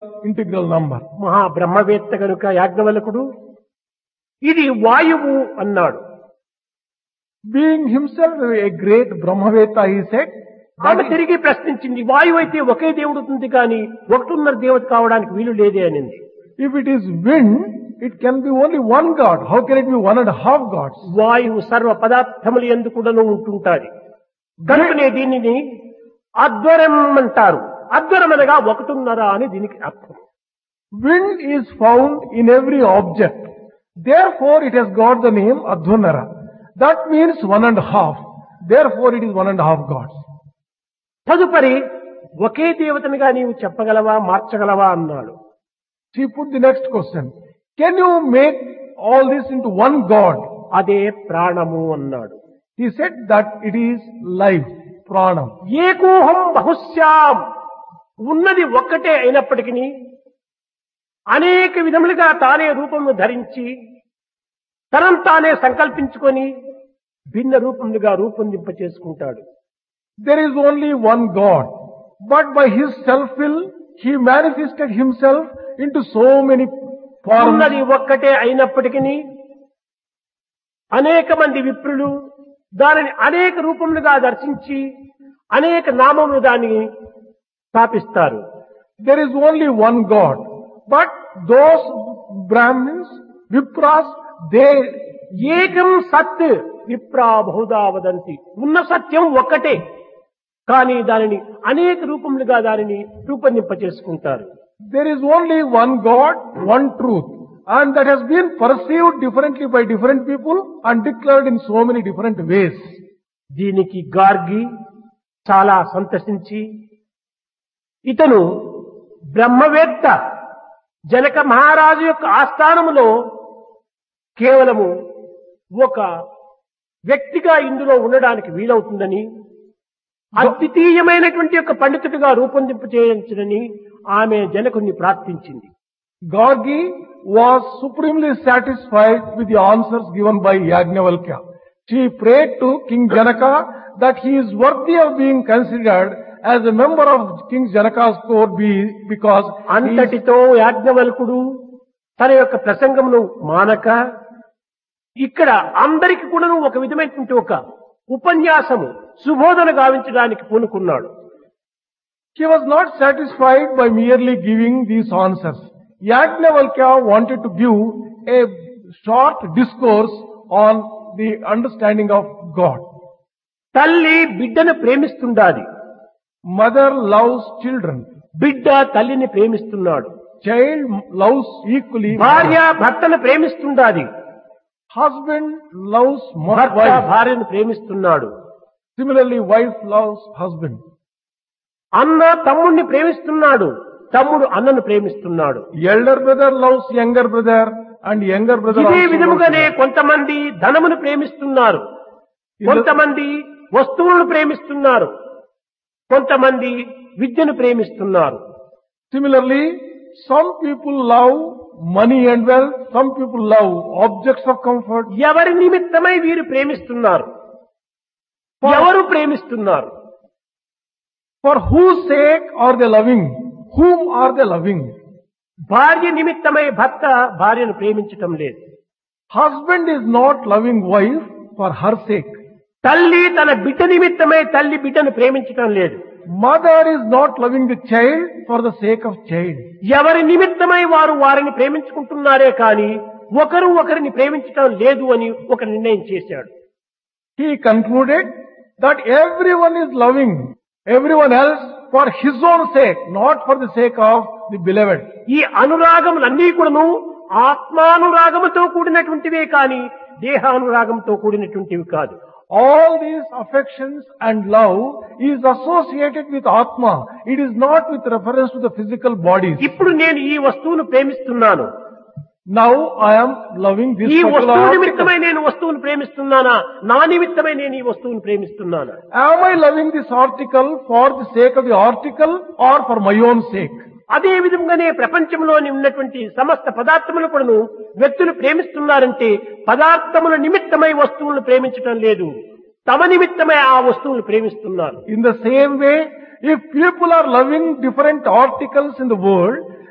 integral number. మహా బ్రహ్మవేత్త గనుక యాజ్ఞవల్కుడు ఇది వాయువు అన్నాడు Being himself a great Brahmaveta, he said, ఆమె that తిరిగి ప్రశ్నించింది వాయువు అయితే ఒకే దేవుడు ఉంది కానీ ఒకటిన్నర దేవత కావడానికి వీలు లేదే అనింది if it is wind, it can be only one God. How can it be one and a half gods? వాయువు సర్వ పదార్థములు ఎందుకుడను ఉంటుంటాది కనుకనే దీనిని అద్వరం అంటారు అద్వరం అనగా ఒకటిన్నర అని దీనికి అర్థం Wind is found in every object. Therefore, it has got the name Adhunara. That means one and a half. Therefore, it is one and a half gods. తదుపరి ఒకే దేవతనిగా నీవు చెప్పగలవా మార్చగలవా అన్నాడు She put the next question. Can you make all this into one God? అదే ప్రాణము అన్నాడు He said that it is life, pranam. ఏకోహం బహుశ్యాం ఉన్నది ఒక్కటే అయినప్పటికీ అనేక విధములుగా తానే రూపమును ధరించి తనం తానే సంకల్పించుకొని భిన్న రూపములుగా రూపొందింప చేసుకుంటాడు There is only one God. But by his self-will, he manifested himself into so many forms. ఉన్నది ఒక్కటే అయినప్పటికీ అనేక మంది విప్రులు దానిని అనేక రూపములుగా దర్శించి అనేక నామములు దాన్ని స్థాపిస్తారు There is only one God. But those Brahmins, Vipras, they, ఏకం సత్ విప్రా బహుదా వదంతి ఉన్న సత్యం ఒక్కటే కానీ దానిని అనేక రూపములుగా దానిని రూపొందింప చేసుకుంటారు there is only one God, one truth. And that has been perceived differently by different people and declared in so many different ways. దీనికి గార్గి చాలా సంతసించి ఇతను బ్రహ్మవేత్త జనక మహారాజు యొక్క ఆస్థానములో కేవలము ఒక వ్యక్తిగా ఇందులో ఉండడానికి వీలవుతుందని అద్వితీయమైనటువంటి యొక్క పండితుడిగా రూపొందింపు చేయించడని ఆమె జనకుని ప్రార్థించింది Gargi was supremely satisfied with the answers given by Yajnavalkya. She prayed to King Janaka that he is worthy of being considered as a member of King Janaka's court be- because he is అంతటితో యాజ్ఞవల్కుడు తన యొక్క ప్రసంగమును మానక ఇక్కడ అందరికి కూడాను ఒక విధమైనటువంటి ఒక ఉపన్యాసము సుబోధన గావించడానికి పూనుకున్నాడు He was not satisfied by merely giving these answers. Yajnavalkya wanted to give a short discourse on the understanding of God. తల్లి బిడ్డను ప్రేమిస్తుండాలి Mother loves children. బిడ్డ తల్లిని ప్రేమిస్తున్నాడు Child loves equally. భార్య భర్తను ప్రేమిస్తుండాలి Husband loves mo- భర్త wife. భార్యను ప్రేమిస్తున్నాడు Similarly, wife loves husband. అన్న తమ్ముడిని ప్రేమిస్తున్నాడు తమ్ముడు అన్నను ప్రేమిస్తున్నాడు Elder brother loves younger brother and younger brother ఇదే also loves విధముగానే younger. కొంతమంది ధనమును ప్రేమిస్తున్నారు కొంతమంది వస్తువులను ప్రేమిస్తున్నారు కొంతమంది విద్యను ప్రేమిస్తున్నారు Similarly, some people love money and wealth, some people love objects of comfort. ఎవరి నిమిత్తమై వీరు ప్రేమిస్తున్నారు ఎవరు ప్రేమిస్తున్నారు For whose sake are they loving? Whom are they loving? భార్య నిమిత్తమై భర్త భార్యను ప్రేమించటం లేదు Husband is not loving wife for her sake. తల్లి తన బిడ్డ నిమిత్తమై తల్లి బిడ్డను ప్రేమించటం లేదు Mother is not loving the child for the sake of child. ఎవరి నిమిత్తమై వారు వారిని ప్రేమించుకుంటున్నారే కానీ ఒకరు ఒకరిని ప్రేమించటం లేదు అని ఒక నిర్ణయం చేశాడు He concluded that everyone is loving everyone else for his own sake, not for the sake of the beloved. ఈ అనురాగములన్నీ కూడాను ఆత్మానురాగముతో కూడినటువంటివే కానీ దేహానురాగంతో కూడినటువంటివి కాదు All these affections and love is associated with Atma. It is not with reference to the physical bodies. ఇప్పుడు నేను ఈ వస్తువును ప్రేమిస్తున్నాను Now I am loving this ఈ particular వస్తువు article. నిమిత్తమై నేను వస్తువును ప్రేమిస్తున్నానా నా నిమిత్తమై నేను ఈ వస్తువును ప్రేమిస్తున్నానా Am I loving this article for the sake of the article or for my own sake? అదే విధంగానే ప్రపంచంలోని ఉన్నటువంటి సమస్త పదార్థములు కూడాను వ్యక్తులు ప్రేమిస్తున్నారంటే పదార్థముల నిమిత్తమై వస్తువులను ప్రేమించటం లేదు తమ నిమిత్తమై ఆ వస్తువులు ప్రేమిస్తున్నారు In the same way, if people are loving different articles in the world,